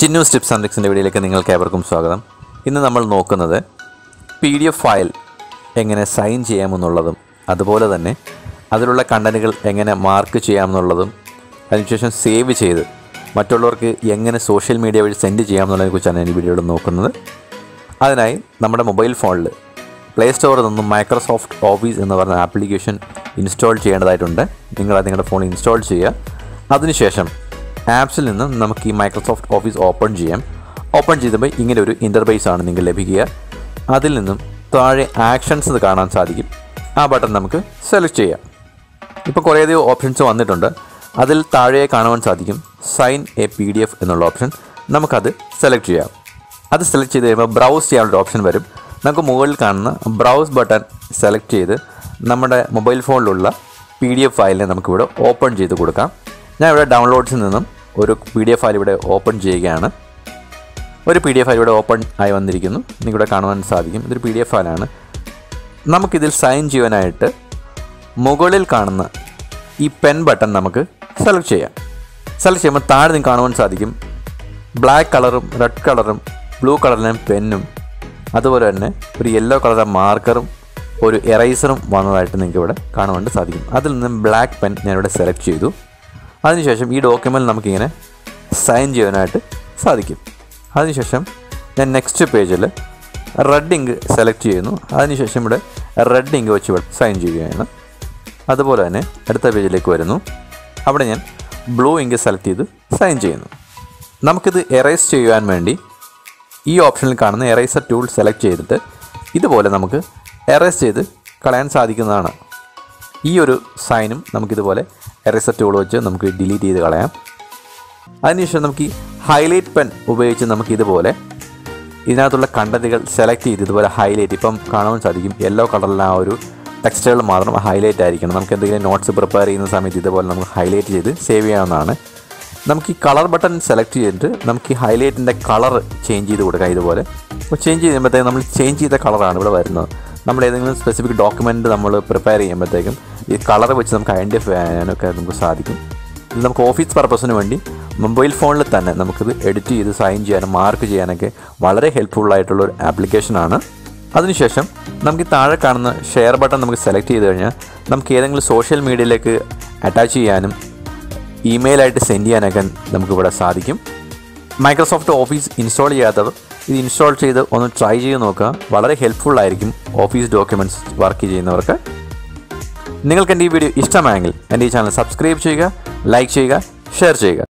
Chinnoos tips and ട്രിക്സിൻ്റെ വീഡിയോയിലേക്ക് നിങ്ങൾക്ക് ഏവർക്കും സ്വാഗതം ഇന്ന് നമ്മൾ നോക്കുന്നത് പി ഡി എഫ് ഫയൽ എങ്ങനെ സൈൻ ചെയ്യാമെന്നുള്ളതും അതുപോലെ തന്നെ അതിലുള്ള കണ്ടൻറ്റുകൾ എങ്ങനെ മാർക്ക് ചെയ്യാമെന്നുള്ളതും അതിനുശേഷം സേവ് ചെയ്ത് മറ്റുള്ളവർക്ക് എങ്ങനെ സോഷ്യൽ മീഡിയ വഴി സെൻഡ് ചെയ്യാമെന്നുള്ളതിനെക്കുറിച്ചാണ് ഈ വീഡിയോയിൽ നോക്കുന്നത് അതിനായി നമ്മുടെ മൊബൈൽ ഫോണിൽ പ്ലേ സ്റ്റോറിൽ നിന്നും മൈക്രോസോഫ്റ്റ് ഓഫീസ് എന്ന് പറഞ്ഞ ആപ്ലിക്കേഷൻ ഇൻസ്റ്റാൾ ചെയ്യേണ്ടതായിട്ടുണ്ട് നിങ്ങൾ അത് നിങ്ങളുടെ ഫോണിൽ ഇൻസ്റ്റാൾ ചെയ്യുക അതിനുശേഷം ആപ്സിൽ നിന്ന് നമുക്ക് ഈ മൈക്രോസോഫ്റ്റ് ഓഫീസ് ഓപ്പൺ ചെയ്യാം ഓപ്പൺ ചെയ്തപ്പോൾ ഇങ്ങനെ ഒരു ഇൻ്റർബേസ് ആണ് നിങ്ങൾക്ക് ലഭിക്കുക അതിൽ നിന്നും താഴെ ആക്ഷൻസ് കാണാൻ സാധിക്കും ആ ബട്ടൺ നമുക്ക് സെലക്ട് ചെയ്യാം ഇപ്പോൾ കുറേയധികം ഓപ്ഷൻസ് വന്നിട്ടുണ്ട് അതിൽ താഴെ കാണുവാൻ സാധിക്കും sign a P D F എന്നുള്ള ഓപ്ഷൻ നമുക്കത് സെലക്ട് ചെയ്യാം അത് സെലക്ട് ചെയ്ത് കഴിയുമ്പോൾ ബ്രൗസ് ചെയ്യാനുള്ള ഓപ്ഷൻ വരും നമുക്ക് മുകളിൽ കാണുന്ന ബ്രൗസ് ബട്ടൺ സെലക്ട് ചെയ്ത് നമ്മുടെ മൊബൈൽ ഫോണിലുള്ള പി ഡി എഫ് ഫയലിനെ നമുക്കിവിടെ ഓപ്പൺ ചെയ്ത് കൊടുക്കാം ഞാൻ ഇവിടെ ഡൗൺലോഡ്സിൽ നിന്നും ഒരു പി ഡി എഫ് ഫയൽ ഇവിടെ ഓപ്പൺ ചെയ്യുകയാണ് ഒരു പി ഡി എഫ് ഫയൽ ഇവിടെ ഓപ്പൺ ആയി വന്നിരിക്കുന്നു നിങ്ങൾക്കിവിടെ കാണുവാൻ സാധിക്കും ഇതൊരു പി ഡി എഫ് ഫയലാണ് നമുക്കിതിൽ സൈൻ ചെയ്യാനായിട്ട് മുകളിൽ കാണുന്ന ഈ പെൻ ബട്ടൺ നമുക്ക് സെലക്ട് ചെയ്യാം സെലക്ട് ചെയ്യുമ്പോൾ താഴെ നിങ്ങൾക്ക് കാണുവാൻ സാധിക്കും ബ്ലാക്ക് കളറും റെഡ് കളറും ബ്ലൂ കളറിലും പെന്നും അതുപോലെ തന്നെ ഒരു യെല്ലോ കളറിലെ മാർക്കറും ഒരു എറൈസറും വന്നതായിട്ട് നിങ്ങൾക്ക് ഇവിടെ കാണുവാൻ സാധിക്കും അതിൽ നിന്നും ബ്ലാക്ക് പെൻ ഞാനിവിടെ സെലക്ട് ചെയ്തു അതിനുശേഷം ഈ ഡോക്യുമെൻറ്റ് നമുക്കിങ്ങനെ സൈൻ ചെയ്യാനായിട്ട് സാധിക്കും അതിനുശേഷം ഞാൻ നെക്സ്റ്റ് പേജിൽ റെഡ് ഇങ്ക് സെലക്ട് ചെയ്യുന്നു അതിനുശേഷം ഇവിടെ റെഡ് ഇങ്ക് വെച്ച് ഇവിടെ സൈൻ ചെയ്യുകയാണ് അതുപോലെ തന്നെ അടുത്ത പേജിലേക്ക് വരുന്നു അവിടെ ഞാൻ ബ്ലൂ ഇങ്ക് സെലക്ട് ചെയ്ത് സൈൻ ചെയ്യുന്നു നമുക്കിത് എറേസ് ചെയ്യുവാൻ വേണ്ടി ഈ ഓപ്ഷനിൽ കാണുന്ന എറേസർ ടൂൾ സെലക്ട് ചെയ്തിട്ട് ഇതുപോലെ നമുക്ക് എറേസ് ചെയ്ത് കളയാൻ സാധിക്കുന്നതാണ് ഈ ഒരു സൈനും നമുക്കിതുപോലെ എറേസർ ടൂൾ വെച്ച് നമുക്ക് ഡിലീറ്റ് ചെയ്ത് കളയാം അതിനുശേഷം നമുക്ക് ഈ ഹൈലൈറ്റ് പെൻ ഉപയോഗിച്ച് നമുക്ക് ഇതുപോലെ ഇതിനകത്തുള്ള കണ്ടന്റുകൾ സെലക്ട് ചെയ്ത് ഇതുപോലെ ഹൈലൈറ്റ് ഇപ്പം കാണാൻ സാധിക്കും യെല്ലോ കളറിലെ ആ ഒരു ടെക്സ്റ്റുകൾ മാത്രം ഹൈലൈറ്റ് ആയിരിക്കണം നമുക്ക് എന്തെങ്കിലും നോട്ട്സ് പ്രിപ്പയർ ചെയ്യുന്ന സമയത്ത് ഇതുപോലെ നമുക്ക് ഹൈലൈറ്റ് ചെയ്ത് സേവ് ചെയ്യാവുന്നതാണ് നമുക്ക് ഈ കളർ ബട്ടൺ സെലക്ട് ചെയ്തിട്ട് നമുക്ക് ഈ ഹൈലൈറ്റിൻ്റെ കളർ ചേഞ്ച് ചെയ്ത് കൊടുക്കാം ഇതുപോലെ അപ്പോൾ ചേഞ്ച് ചെയ്യുമ്പോഴത്തേക്കും നമ്മൾ ചേഞ്ച് ചെയ്ത കളറാണ് ഇവിടെ വരുന്നത് നമ്മൾ ഏതെങ്കിലും സ്പെസിഫിക് ഡോക്യുമെൻറ്റ് നമ്മൾ പ്രിപ്പയർ ചെയ്യുമ്പോഴത്തേക്കും ഈ കളർ വെച്ച് നമുക്ക് ഐഡൻറ്റിഫൈ ചെയ്യാനൊക്കെ നമുക്ക് സാധിക്കും ഇത് നമുക്ക് ഓഫീസ് പർപ്പസിന് വേണ്ടി മൊബൈൽ ഫോണിൽ തന്നെ നമുക്കിത് എഡിറ്റ് ചെയ്ത് സൈൻ ചെയ്യാനും മാർക്ക് ചെയ്യാനൊക്കെ വളരെ ഹെൽപ്ഫുൾ ആയിട്ടുള്ള ഒരു ആപ്ലിക്കേഷനാണ് അതിനുശേഷം നമുക്ക് ഈ താഴെ കാണുന്ന ഷെയർ ബട്ടൺ നമുക്ക് സെലക്ട് ചെയ്ത് കഴിഞ്ഞാൽ നമുക്ക് ഏതെങ്കിലും സോഷ്യൽ മീഡിയയിലേക്ക് അറ്റാച്ച് ചെയ്യാനും ഇമെയിലായിട്ട് സെൻഡ് ചെയ്യാനൊക്കെ നമുക്കിവിടെ സാധിക്കും മൈക്രോസോഫ്റ്റ് ഓഫീസ് ഇൻസ്റ്റാൾ ചെയ്യാത്തവർ ഇത് ഇൻസ്റ്റാൾ ചെയ്ത് ഒന്ന് ട്രൈ ചെയ്ത് നോക്കുക വളരെ ഹെൽപ്ഫുൾ ആയിരിക്കും ഓഫീസ് ഡോക്യുമെൻറ്റ്സ് വർക്ക് ചെയ്യുന്നവർക്ക് നിങ്ങൾക്ക് എൻ്റെ ഈ വീഡിയോ ഇഷ്ടമായെങ്കിൽ എൻ്റെ ഈ ചാനൽ സബ്സ്ക്രൈബ് ചെയ്യുക ലൈക്ക് ചെയ്യുക ഷെയർ ചെയ്യുക